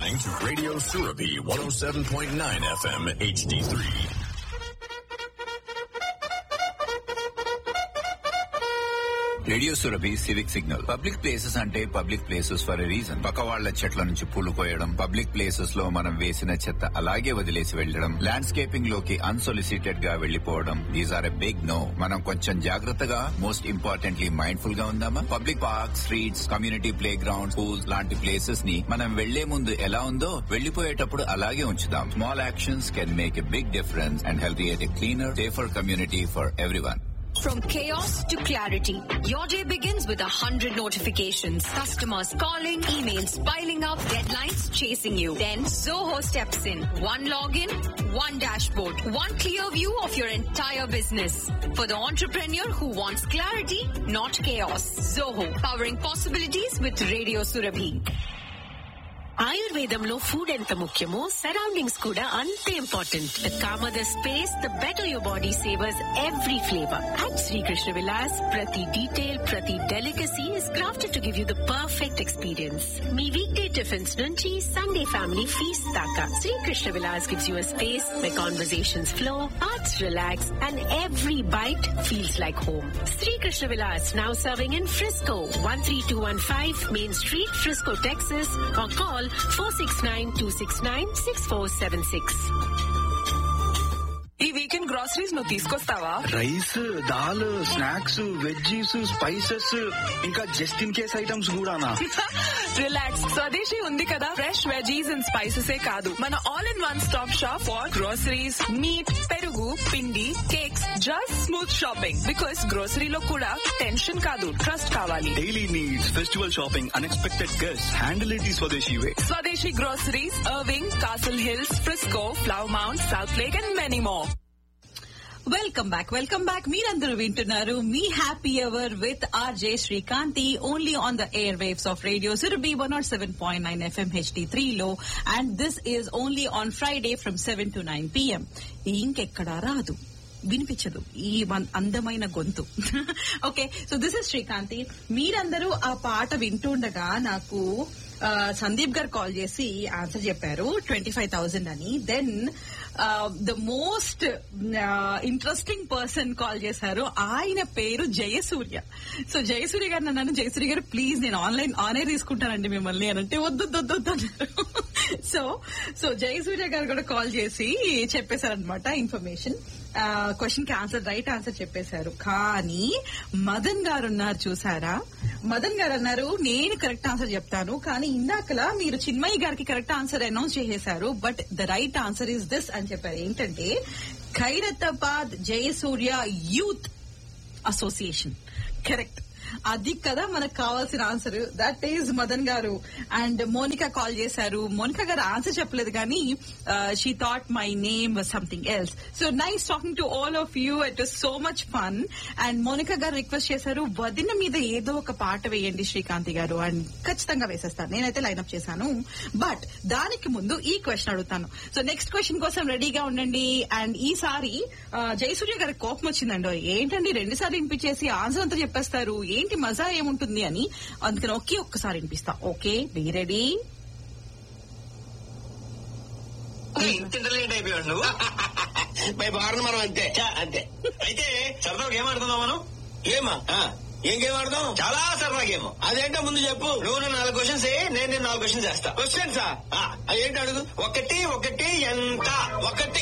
listening to Radio Surabi 107.9 FM HD3. Radio Surabhi civic signal public places అంటే public places for a reason పక్క వాళ్ల చెట్ల నుంచి పూలు కోయడం పబ్లిక్ ప్లేసెస్ లో మనం వేసిన చెత్త అలాగే వదిలేసి వెళ్లడం ల్యాండ్స్కేపింగ్ లోకి అన్సొలిసిటెడ్ గా వెళ్లిపోవడం these are a big no మనం కొంచెం జాగ్రత్తగా మోస్ట్ ఇంపార్టెంట్లీ మైండ్ఫుల్ గా ఉందామా public park streets community play ground schools లాంటి ప్లేసెస్ ని మనం వెళ్లే ముందు ఎలా ఉందో వెళ్లిపోయేటప్పుడు అలాగే ఉంచుదాం small actions can make a big difference and health a cleaner safer community for everyone From chaos to clarity, your day begins with a hundred notifications. Customers calling, emails piling up, deadlines chasing you. Then Zoho steps in. One login, one dashboard, one clear view of your entire business. For the entrepreneur who wants clarity, not chaos. Zoho, powering possibilities with Radio Surabhi. ఆయుర్వేదంలో food ఎంత ముఖ్యమో surroundings కూడా అంతే important the calmer the space the better your body savours every flavour at Sri Krishna Vilas ప్రతి detail ప్రతి delicacy is crafted to give you the perfect experience మీ weekday tiffins నుంచి Sunday family feast దాకా Sri Krishna Vilas gives you space where conversations flow, hearts relax, and every bite feels like home. Sri Krishna Vilas now serving in Frisco, 13215 Main Street, Frisco, Texas, or call 469-269-6476. ఈ weekend groceries నువ్వు తీసుకొస్తావా rice dal snacks veggies spices ఇంకా just in case items కూడానా relax Swadeshi ఉంది కదా fresh veggies and spices ఏ కాదు మన all in one stop shop for groceries meat పెరుగు పిండి cakes just smooth shopping because గ్రోసరీలో కూడా టెన్షన్ కాదు ట్రస్ట్ కావాలి daily needs festival shopping unexpected guest handle it ఈ Swadeshi way Swadeshi groceries Irving Castle Hills Frisco Flower Mound Southlake and many more welcome back welcome back మీరందరూ వింటున్నారు మీ happy hour with RJ Srikanthi only on the airwaves of radio Surabhi one nought seven point nine FM HD three లో and this is only on Friday from seven to nine PM ఇంకెక్కడా రాదు వినిపించదు ఈ వన్- అందమైన గొంతు okay so this is Srikanthi మీరందరూ ఆ పాట వింటుండగా నాకు ఆ, సందీప్ గారు కాల్ చేసి ఆన్సర్ చెప్పారు ట్వంటీ ఫైవ్ థౌసండ్ అని then the most interesting person call చేశారు ఆయన పేరు జయసూర్య సో జయసూర్య గారు నన్ను జయసూర్య గారు ప్లీజ్ నేను ఆన్లైన్ ఆన్ ఎయిర్ తీసుకుంటానండి మిమ్మల్ని అని అంటే వద్దు వద్దు వద్దు అన్నారు సో సో జయసూర్య గారు కూడా కాల్ చేసి చెప్పేశారనమాట ఇన్ఫర్మేషన్ క్వశ్చన్ కి ఆన్సర్ రైట్ ఆన్సర్ చెప్పేశారు కానీ మదన్ గారు ఉన్నారు చూసారా మదన్ గారు అన్నారు నేను కరెక్ట్ ఆన్సర్ చెప్తాను కానీ ఇందాకలా మీరు చిన్మయ్య గారికి కరెక్ట్ ఆన్సర్ అనౌన్స్ చేసేశారు but the right answer is this అని చెప్పారు ఏంటంటే Khairatabad Jayasurya youth association correct అది కదా మనకు కావాల్సిన ఆన్సర్ దట్ ఈజ్ మదన్ గారు అండ్ మోనికా కాల్ చేశారు మోనికా గారు ఆన్సర్ చెప్పలేదు కానీ she thought my name was something else so nice talking to all of you it is so much fun and Monica గారు రిక్వెస్ట్ చేశారు వదిన మీద ఏదో ఒక పాట వేయండి శ్రీకాంతి గారు అండ్ ఖచ్చితంగా వేసేస్తాను నేనైతే లైన్అప్ చేశాను బట్ దానికి ముందు ఈ క్వశ్చన్ అడుగుతాను సో నెక్స్ట్ క్వశ్చన్ కోసం రెడీగా ఉండండి అండ్ ఈసారి ఆ, జయసూర్య గారికి కోపం వచ్చిందండి ఏంటండి రెండు సార్లు వినిపించేసి ఆన్సర్ అంతా చెప్పేస్తారు ఏంటి మజా ఏముంటుంది అని అందుకని ఒకే ఒక్కసారి వినిపిస్తా ఓకే బీ రెడీ ఇంత ఇంటర్లేట్ అయిపోయాడు నువ్వు పై బారిన మనం అంతే చా, అంతే అయితే సరదాగా ఏం ఆడుతున్నావు మనం ఏమా ఏం గేమ్ ఆడదాం చాలా సరదా గేమ్ అదేంటో ముందు చెప్పు నువ్వు నా నాలుగు క్వశ్చన్స్ నేను నేను నాలుగు క్వశ్చన్స్ చేస్తా క్వశ్చన్స్ అదేంటి అడుగు ఒకటి ఒకటి ఎంత ఒకటి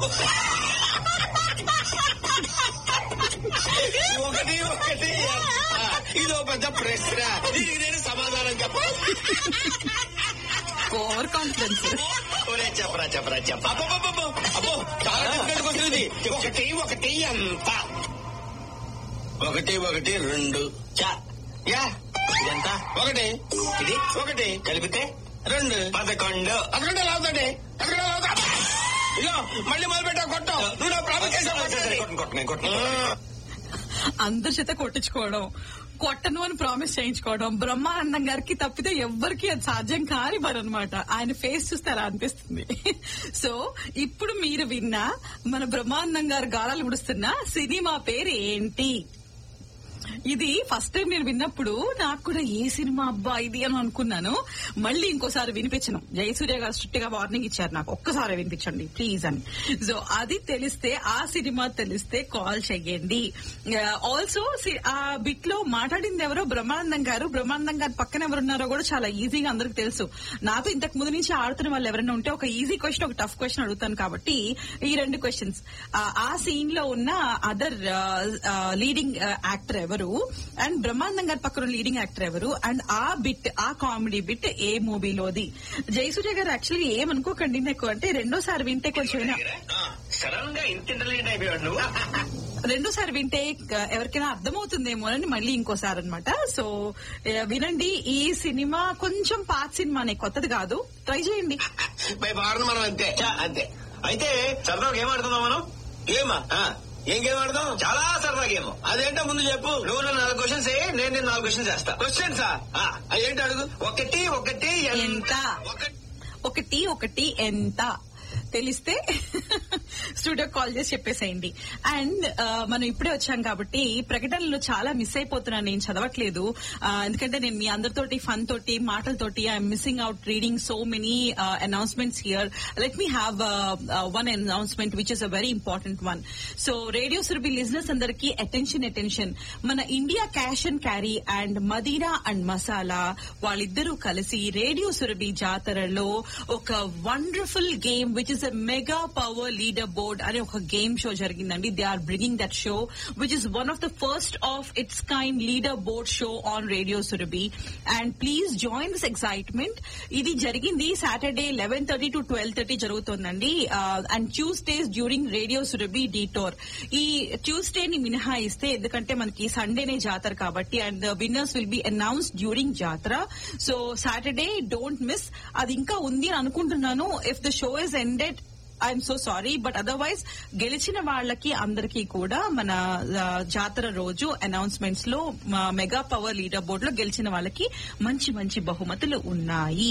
ఒకటి ఒకటి ఎంత? ఇదో పెద్ద ప్రశ్న దీనికి నేను సమాధానం చెప్పాలి ఓవర్ కాన్ఫిడెన్స్ ఒరే చెప్పరా చెప్పరా చెప్ప అబ్బో అబ్బో చాలా డిఫికల్ట్ క్వశ్చన్ ఇది ఒకటి ఒకటి ఎంత ఒకటి ఒకటి రెండు చా యా ఇదెంత ఒకటి ఇది ఒకటి కలిపితే రెండు పదకొండు పదకొండు ఎలా అవుతుంది పదకొండు ఎలా అవుతుంది ఇదో మళ్ళీ మొదలు పెట్టావు కొట్టు నువ్వు నా ప్రాబ్లం చేసావు అందరి చేత కొట్టించుకోవడం కొట్టను అని ప్రామిస్ చేయించుకోవడం బ్రహ్మానందం గారికి తప్పితే ఎవ్వరికి అది సాధ్యం కాని పని అనమాట ఆయన ఫేస్ చూస్తే అలా అనిపిస్తుంది సో ఇప్పుడు మీరు విన్న మన బ్రహ్మానందం గారు గారాలు విడుస్తున్న సినిమా పేరు ఏంటి ఇది ఫస్ట్ టైం నేను విన్నప్పుడు నాకు కూడా ఏ సినిమా అబ్బా ఇది అని అనుకున్నాను మళ్ళీ ఇంకోసారి వినిపించను జయసూర్య గారు స్ట్రిక్ట్ గా వార్నింగ్ ఇచ్చారు నాకు ఒక్కసారి వినిపించండి ప్లీజ్ అని సో అది తెలిస్తే ఆ సినిమా తెలిస్తే కాల్ చెయ్యండి ఆల్సో ఆ బిట్ లో మాట్లాడింది ఎవరో బ్రహ్మానందం గారు బ్రహ్మానందం గారు పక్కన ఎవరున్నారో కూడా చాలా ఈజీగా అందరికి తెలుసు నాతో ఇంతకు ముందు నుంచి ఆడుతున్న వాళ్ళు ఎవరైనా ఉంటే ఒక ఈజీ క్వశ్చన్ ఒక టఫ్ క్వశ్చన్ అడుగుతాను కాబట్టి ఈ రెండు క్వశ్చన్స్ ఆ సీన్ లో ఉన్న అదర్ లీడింగ్ యాక్టర్ ఎవరు అండ్ బ్రహ్మానందం గారి పక్కన లీడింగ్ యాక్టర్ ఎవరు అండ్ ఆ బిట్ ఆ కామెడీ బిట్ ఏ మూవీలోది జయసూర్య గారు యాక్చువల్లీ ఏమనుకోకండి నాకు అంటే రెండోసారి వింటే కొంచెం సడన్ గా ఇంత ఇంటెలిజెంట్ అయిపోయాడు నువ్వు రెండోసారి వింటే ఆ, ఎవరికైనా అర్థమవుతుందేమో అని మళ్ళీ ఇంకోసారి అనమాట సో ఆ, వినండి ఈ సినిమా కొంచెం పాత సినిమానే కొత్తది కాదు ట్రై చేయండి పై పాడదు మనం అంతే చా, అంతే అయితే సరదాగా ఏం ఆడుతున్నాం మనం గేమా ఆ, ఏం గేమ్ ఆడదాం చాలా సరదా గేమ్ అదేంటో ముందు చెప్పు నువ్వు నా నాలుగు క్వశ్చన్స్ ఏ నేను నేను నాలుగు క్వశ్చన్స్ వేస్తా క్వశ్చన్స్ ఏంటి అడుగు ఒకటి ఒకటి ఎంత ఒకటి ఒకటి ఒకటి ఎంత తెలిస్తే స్టూడియో కాల్ చేసి చెప్పేసేయండి అండ్ మనం ఇప్పుడే వచ్చాం కాబట్టి ప్రకటనలు చాలా మిస్ అయిపోతున్నాను నేను చదవట్లేదు ఆ, ఎందుకంటే నేను మీ అందరితోటి ఫన్ తోటి మాటలతోటి I'm missing out reading so many announcements here let me have one announcement which is a very important one so radio Surabhi listeners అందరికి అటెన్షన్ అటెన్షన్ మన India cash and carry and మదీరా అండ్ మసాలా వాళ్ళిద్దరూ కలిసి radio Surabhi జాతరలో ఒక wonderful game which is a mega power leader board అనే ఒక గేమ్ షో జరిగిందండి they are bringing that show which is one of the first of its kind leader board show on radio Surabhi and please join this excitement ఇది జరిగింది Saturday eleven thirty to twelve thirty జరుగుతుందండి and Tuesdays during radio Surabhi detour ఈ Tuesday ని మినహాయిస్తే ఎందుకంటే మనకి సండేనే జాతర కాబట్టి and the winners will be announce during జాతర సో సాటర్డే డోంట్ మిస్ అది ఇంకా ఉంది అని అనుకుంటున్నాను if the show is ended I'm so sorry but otherwise గెలిచిన వాళ్ళకి అందరికీ కూడా మన ఆ, జాతర రోజు అనౌన్స్మెంట్స్ లో మా మెగా పవర్ లీడర్ బోర్డ్ లో గెలిచిన వాళ్ళకి మంచి మంచి బహుమతులు ఉన్నాయి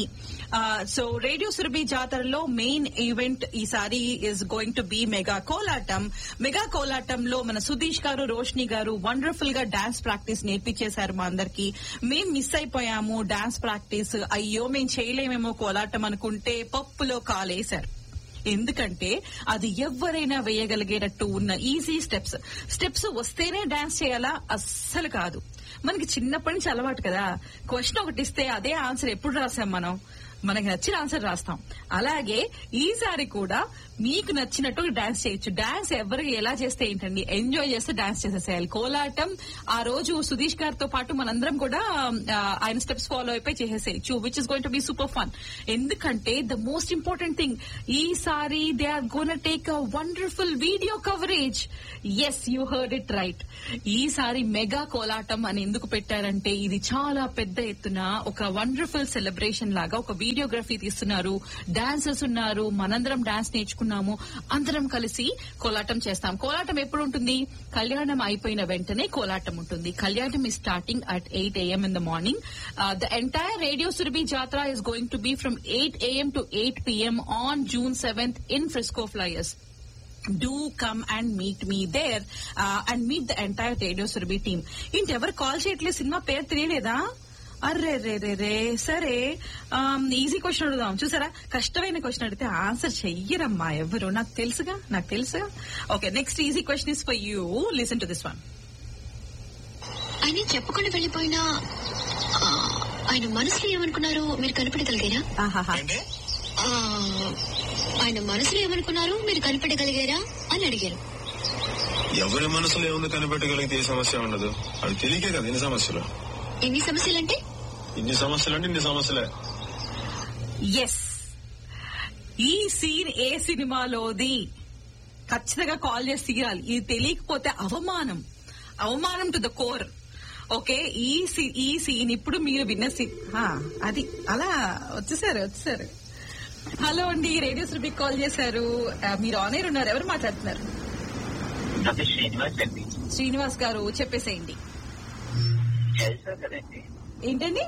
సో రేడియో సురభి జాతరలో మెయిన్ ఈవెంట్ ఈసారి is going to be mega కోలాటం మెగా కోలాటంలో మన సుధీష్ గారు రోష్ని గారు వండర్ఫుల్ గా డాన్స్ ప్రాక్టీస్ నేర్పించేశారు మా అందరికి మేం మిస్ అయిపోయాము డాన్స్ ప్రాక్టీస్ అయ్యో మేం చేయలేమేమో కోలాటం అనుకుంటే పప్పులో కాలేశారు ఎందుకంటే అది ఎవరైనా వేయగలిగేటట్టు ఉన్న ఈజీ స్టెప్స్ స్టెప్స్ వస్తేనే డాన్స్ చేయాలా అస్సలు కాదు మనకి చిన్నప్పటి నుంచి అలవాటు కదా క్వశ్చన్ ఒకటి ఇస్తే అదే ఆన్సర్ ఎప్పుడు రాసాం మనం మనకి నచ్చిన ఆన్సర్ రాస్తాం అలాగే ఈసారి కూడా మీకు నచ్చినట్టు డాన్స్ చేయొచ్చు డాన్స్ ఎవరికి ఎలా చేస్తే ఏంటండి ఎంజాయ్ చేస్తే డాన్స్ చేసేసేయాలి కోలాటం ఆ రోజు సుధీష్ గారితో పాటు మనందరం కూడా ఆ, ఆయన స్టెప్స్ ఫాలో అయిపోయి చేసేసేయచ్చు which is going to be super fun ఎందుకంటే ద మోస్ట్ ఇంపార్టెంట్ థింగ్ ఈసారి they are gonna take a wonderful video coverage yes you heard it right ఈసారి మెగా కోలాటం అని ఎందుకు పెట్టారంటే ఇది చాలా పెద్ద ఎత్తున ఒక వండర్ఫుల్ సెలబ్రేషన్ లాగా ఒక వీడియోగ్రఫీ తీస్తున్నారు డాన్సర్స్ ఉన్నారు మనందరం డాన్స్ నేర్చుకున్నాము అందరం కలిసి కోలాటం చేస్తాం కోలాటం ఎప్పుడు ఉంటుంది కళ్యాణం అయిపోయిన వెంటనే కోలాటం ఉంటుంది కళ్యాణం is starting at 8 a.m. in the morning. Uh, the entire Radio Surabhi Jatra is going to be from 8 a.m. to 8 p.m. on June 7th in Frisco Flyers. Do come and meet me there uh, and meet the entire Radio Surabhi team. ఇంటి ఎవరు call చేయట్లేదు cinema పేరు తెలియలేదా array రే రే రే సరే easy question అడుగుదాం చూసారా కష్టమైన question అడిగితే answer చెయ్యరమ్మా ఎవరు నాకు తెలుసుగా నాకు తెలుసుగా okay next easy question is for you listen to this one ఆయన చెప్పకుండా వెళ్ళిపోయినా ఆ, ఆయన మనసులో ఏమనుకున్నారు మీరు కనిపెట్టగలిగారా ఆహాహా ఏంటి ఆ, ఆయన మనసులో ఏమనుకున్నారు మీరు కనిపెట్టగలిగారా అని అడిగారు ఎవరి మనసులో ఏముంది కనిపెట్టగలిగితే ఏ సమస్య ఉండదు అది తెలియకే కదా ఇన్ని సమస్యలు ఎన్ని సమస్యలంటే ఇన్ని సమస్యలు అంటే ఇన్ని సమస్యలే ఎస్ ఈ సీన్ ఏ సినిమాలోది ఖచ్చితంగా కాల్ చేసి తీరాలి ఇది తెలియకపోతే అవమానం అవమానం టు ద కోర్ ఓకే ఈ సీ- ఈ సీన్ ఇప్పుడు మీరు విన్న సీన్ అది అలా వచ్చేసారు వచ్చేసారు హలో అండి రేడియో శ్రీకి కాల్ చేశారు ఆ, మీరు ఆన్ ఎయిర్ ఉన్నారు ఎవరు మాట్లాడుతున్నారు అది శ్రీనివాస్ అండి శ్రీనివాస్ గారు చెప్పేసేయండి తెలుసా కదండి ఏంటండి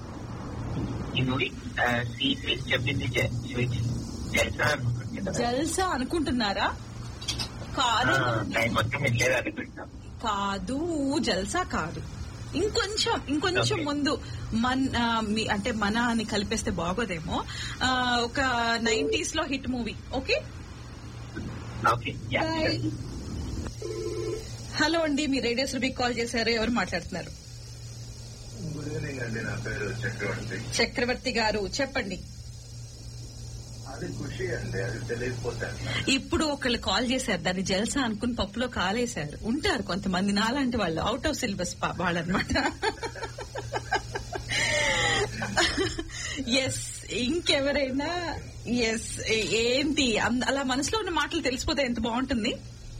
ఈ మూవీ సీ ఫేస్ చెప్పింది జ- స్విచ్ తెలుసా అనుకుంటున్నా జల్సా అనుకుంటున్నారా కాదు టైం మొత్తం వెళ్ళేది అనుకుంటున్నాం కాదు జల్సా కాదు ఇంకొంచెం ఇంకొంచెం Okay. ముందు మన్ ఆ, మీ- అంటే మన అని కలిపేస్తే బాగోదేమో ఆ, ఒక నైన్టీస్ లో hit movie okay okay ya hello అండి మీ రేడియో సురభి కాల్ చేశారు ఎవరు మాట్లాడుతున్నారు గుడ్ ఈవినింగ్ అండి నా పేరు చక్రవర్తి చక్రవర్తి గారు చెప్పండి అది ఖుషి అండి అది తెలియకపోతే ఇప్పుడు ఒకళ్ళు కాల్ చేశారు దాన్ని జల్సా అనుకుని పప్పులో కాలేశారు ఉంటారు కొంతమంది నాలాంటి వాళ్ళు అవుట్ ఆఫ్ సిలబస్ వాళ్ళు అనమాట ఎస్ ఇంకెవరైనా ఎస్ ఏంటి అం- అలా మనసులో ఉన్న మాటలు తెలిసిపోతే ఎంత బాగుంటుంది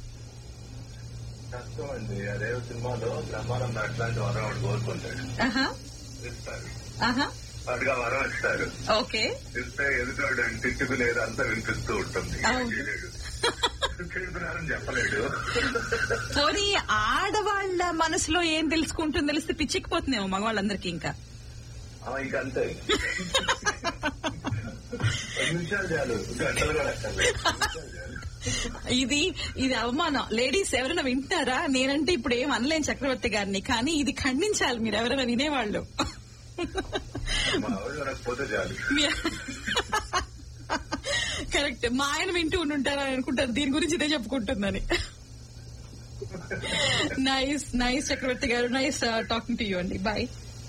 కష్టం అండి అదే సినిమాలో బ్రహ్మానంద అట్లాంటి వరం వాడు కోరుకుంటాడు ఆహా ఇస్తారు ఆహా వాడిగా వరం ఇస్తారు ఓకే ఇస్తే ఎదుటోడు తిట్టుకునేది అంతా వినిపిస్తూ ఉంటుంది అవును. చేయలేడు. చెబుతున్నారని చెప్పలేడు పోనీ ఆడవాళ్ళ మనసులో ఏం తెలుసుకుంటుంది తెలిస్తే పిచ్చికిపోతుందేమో మగవాళ్ళందరికీ ఇంకా ఆ, ఇంక అంతే పది నిమిషాలు చాలు గంటలు కూడా అక్కర్లేదు. నిమిషాలు చాలు. ఇది ఇది అవమానం లేడీస్ ఎవరైనా వింటారా నేనంటే ఇప్పుడు ఏం అనలేను చక్రవర్తి గారిని కానీ ఇది ఖండించాలి మీరు ఎవరైనా వినేవాళ్ళు మా ఆవిడ వినకపోతే చాలు కరెక్ట్ మా ఆయన వింటూ ఉండుంటారా అని అనుకుంటారు దీని గురించి ఇదే చెప్పుకుంటుందని నైస్ నైస్ చక్రవర్తి గారు నైస్ టాకింగ్ టు యూ అండి బాయ్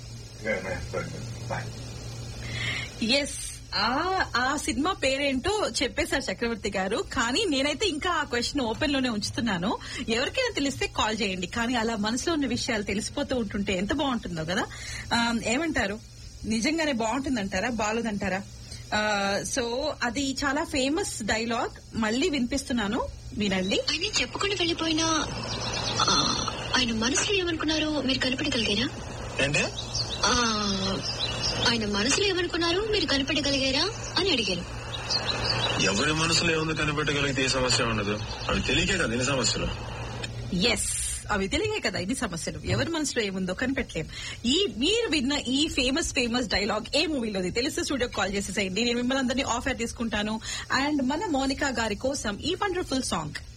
బాయ్ ఎస్ ఆ ఆ సినిమా పేరేంటో చెప్పేశారు చక్రవర్తి గారు కానీ నేనైతే ఇంకా ఆ క్వశ్చన్ ఓపెన్ లోనే ఉంచుతున్నాను ఎవరికైనా తెలిస్తే కాల్ చేయండి కానీ అలా మనసులో ఉన్న విషయాలు తెలిసిపోతూ ఉంటుంటే ఎంత బాగుంటుందో కదా ఆ, ఏమంటారు నిజంగానే బాగుంటుందంటారా బాగుందంటారా సో అది చాలా ఫేమస్ డైలాగ్ మళ్ళీ వినిపిస్తున్నాను వినండి ఆయన చెప్పకుండా వెళ్ళిపోయినా ఆ, ఆయన మనసులో ఏమనుకున్నారో మీరు కనిపెట్టగలిగారా ఏంటి ఆ, ఆయన మనసులో ఏమనుకున్నారో మీరు కనిపెట్టగలిగారా అని అడిగారు ఎవరి మనసులో ఏముంది కనిపెట్టగలిగితే ఏ సమస్య ఉండదు అవి తెలియకే కదా ఎన్ని సమస్యలు ఎస్ అవి తెలియే కదా ఇది సమస్యలు ఎవరి మనసులో ఏముందో కనిపెట్టలేం ఈ మీరు విన్న ఈ ఫేమస్ ఫేమస్ డైలాగ్ ఏ మూవీలోది తెలిసి స్టూడియో కాల్ చేసేసేయండి నేను మిమ్మల్ని అందరినీ ఆఫర్ తీసుకుంటాను అండ్ మన మోనికా గారి కోసం ఈ వండర్ఫుల్ సాంగ్